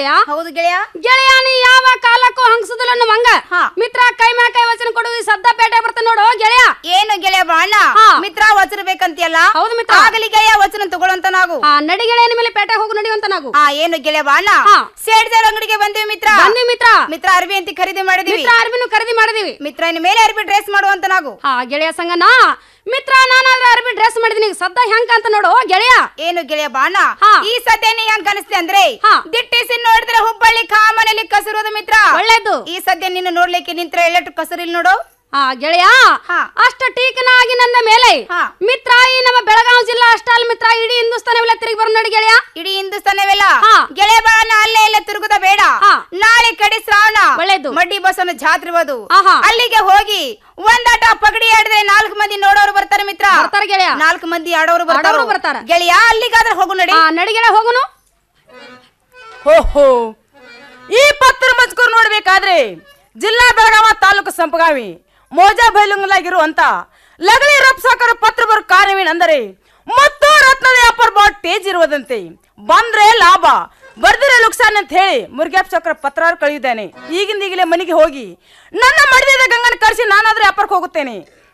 ಗೆಳೆಯ ಹೌದು ಗೆಳೆಯ ಗೆಳೆಯ ನೀ ಯಾವ ಕಾಲಕ್ಕೂ ಹಂಗಸುದಿಲ್ಲ ನಮ್ಮ ಹಂಗ ಹಾ. ಮಿತ್ರ ಕೈ ಮ್ಯಾಲ ಕೈ ವಚನ ಕೊಡು ಈ ಸದ್ದ ಪೇಟೆ ಬರ್ತಾನೆ ನೋಡು ಗೆಳೆಯ ಏನು ಗೆಳೆಯ ಬಾಣ ಹಾ. ಮಿತ್ರ ವಚನ ಬೇಕಂತಿಯಲ್ಲ ಹೌದು ಮಿತ್ರ. ಆಗಲಿ ಗೆಳೆಯ ವಚನ ತಗೊಳ್ಳಂತ ನಾವು ಆ ನಡಿ ಗೆಳೆಯನ ಮೇಲೆ ಪೇಟೆ ಹೋಗು ನಡಿವಂತ ನಾವು ಆ ಏನು ಗೆಳೆಯ ಬಾಣ ಹಾ. ಸೇಡ್ದಾರ ಅಂಗಡಿಗೆ ಬಂದಿವಿ ಮಿತ್ರ ಬಂದಿ ಮಿತ್ರ ಮಿತ್ರ ಅರ್ಬಿ ಅಂತ ಖರೀದಿ ಮಾಡಿದೀವಿ ಮಿತ್ರ ಅರ್ಬಿನು ಖರೀದಿ ಮಾಡಿದೀವಿ ಮಿತ್ರ ಇನ್ ಮೇಲೆ ಅರ್ಬಿ ಡ್ರೆಸ್ ಮಾಡುವಂತ ನಾವು ಹಾ ಗೆಳೆಯ ಸಂಗನ ಮಿತ್ರ ನಾನಾದ್ರೆ ಅರ್ಬಿ ಡ್ರೆಸ್ ಮಾಡಿದೀನಿ ಸದ್ದ ಹೆಂಗ ಅಂತ ನೋಡು ಗೆಳೆಯ ಏನು ಗೆಳೆಯ ಬಾಣ ಹಾ. ಈ ಸದ್ಯ ನೀ ಹೆಂಗ್ ಅನಿಸ್ತೆ ಅಂದ್ರೆ ಹಾ. ದಿಟ್ಟಿಸಿ ನೋಡಿದ್ರೆ ಹುಬ್ಬಳ್ಳಿ ಕಾಮನಲ್ಲಿ ಕಸರೋದು ಮಿತ್ರ ಒಳ್ಳೇದು ಈ ಸದ್ಯ ನಿನ್ನ ನೋಡ್ಲಿಕ್ಕೆ ನಿಂತ್ರ ಎಲ್ಲಟ್ಟು ಕಸರಿಲ್ ನೋಡು ಹಾ ಗೆಳೆಯ ಹಾ. ಅಷ್ಟ ಟೀಕನಾಗಿ ನನ್ನ ಮೇಲೆ ಹಾ. ಮಿತ್ರ ಈ ನಮ್ಮ ಬೆಳಗಾವಿ ಜಿಲ್ಲಾ ಅಷ್ಟಲ್ ಮಿತ್ರ ಇಡೀ ಹಿಂದೂಸ್ತಾನವೆಲ್ಲ ತಿರುಗಿ ಬರೋ ನೋಡಿ ಗೆಳೆಯ ಇಡೀ ಹಿಂದೂಸ್ತಾನವೆಲ್ಲ ಹಾ. ಗೆಳೆಯ ಬಾಣ ಅಲ್ಲೇ ಎಲ್ಲ ತಿರುಗುದ ಬೇಡ ಹಾ. ನಾಳೆ ಕಡೆ ಶ್ರಾವಣ ಒಳ್ಳೇದು. ಮಡ್ಡಿ ಬಸವನ ಜಾತ್ರೆ ಇರೋದು ಆಹಾ. ಅಲ್ಲಿಗೆ ಹೋಗಿ ಒಂದಾಟ ಪಗಡಿ ಆಡಿದ್ರೆ ನಾಲ್ಕು ಮಂದಿ ನೋಡೋರು ಬರ್ತಾರೆ ಮಿತ್ರ ಬರ್ತಾರ ಗೆಳೆಯ ನಾಲ್ಕು ಮಂದಿ ಆಡೋರು ಬರ್ತಾರ ಆಡೋರು ಬರ್ತಾರ. ಗೆಳೆಯ ಅಲ್ಲಿಗಾದ್ರೆ ಹೋಗು ನಡಿ ಹಾ ನಡಿ ಗೆಳೆಯ ಹೋಗುನು ಓಹೋ ಈ ಪತ್ರ ಮಜ್ಕೂರ್ ನೋಡ್ಬೇಕಾದ್ರೆ ಜಿಲ್ಲಾ ಬೆಳಗಾವ ತಾಲೂಕು ಸಂಪಗಾವಿ ಮೋಜಾ ಬೈಲುಂಗಲಾಗಿರುವಂತ ಲಗಳಿ ರಪ್ಸಾಕರ ಪತ್ರ ಬರೋ ಕಾರ್ಯವೇನೆಂದರೆ ಮತ್ತು ರತ್ನದ ವ್ಯಾಪಾರ ಬಾಳ್ ಟೇಜ್ ಇರುವುದಂತೆ ಬಂದ್ರೆ ಲಾಭ ಬರ್ದಿರ ಲುಕ್ಸಾನ್ ಅಂತ ಹೇಳಿ ಮುರುಗ್ಯಾಪ್ ಚಕ್ರ ಪತ್ರ ಕಳೆಯುತ್ತೇನೆ ಈಗಿಂದ ಈಗಲೇ ಮನೆಗೆ ಹೋಗಿ ನನ್ನ ಮಡಿದ ಗಂಗನ ಕರೆಸಿ ನಾನಾದ್ರೂ ವ್ಯಾಪಾರಕ್ಕೆ ಹೋಗುತ್ತೇನೆ